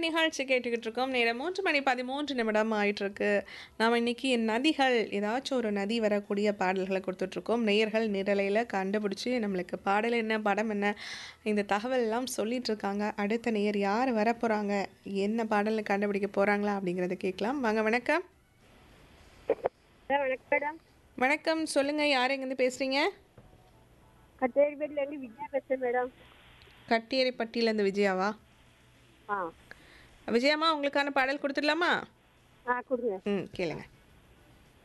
நிகழ்ச்சி கேட்டுக்கிட்டு இருக்கோம் நேரம் மூன்று மணி பதிமூன்று நிமிடம் ஆயிட்டு இருக்கு நாம் இன்னைக்கு நதிகள் ஏதாச்சும் ஒரு நதி வரக்கூடிய பாடல்களை கொடுத்துட்ருக்கோம் நேயர்கள் நிரலையில் கண்டுபிடிச்சி நம்மளுக்கு பாடல் என்ன படம் என்ன இந்த தகவல் எல்லாம் சொல்லிட்டு இருக்காங்க அடுத்த நேயர் யார் வர போகிறாங்க என்ன பாடல் கண்டுபிடிக்க போகிறாங்களா அப்படிங்கிறத கேட்கலாம் வாங்க வணக்கம் சார் வணக்கம் மேடம் வணக்கம் சொல்லுங்கள் யார் எங்கேருந்து பேசுகிறீங்க கச்சேரிப்பேட்டிலேருந்து விஜயா பேசுகிறேன் மேடம் கட்டியரைப்பட்டியிலேருந்து விஜயாவா ஆ விஜயம்மா உங்களுக்கான பாடல் கொடுத்துடலாமா ஆ கொடுங்க ம் கேளுங்க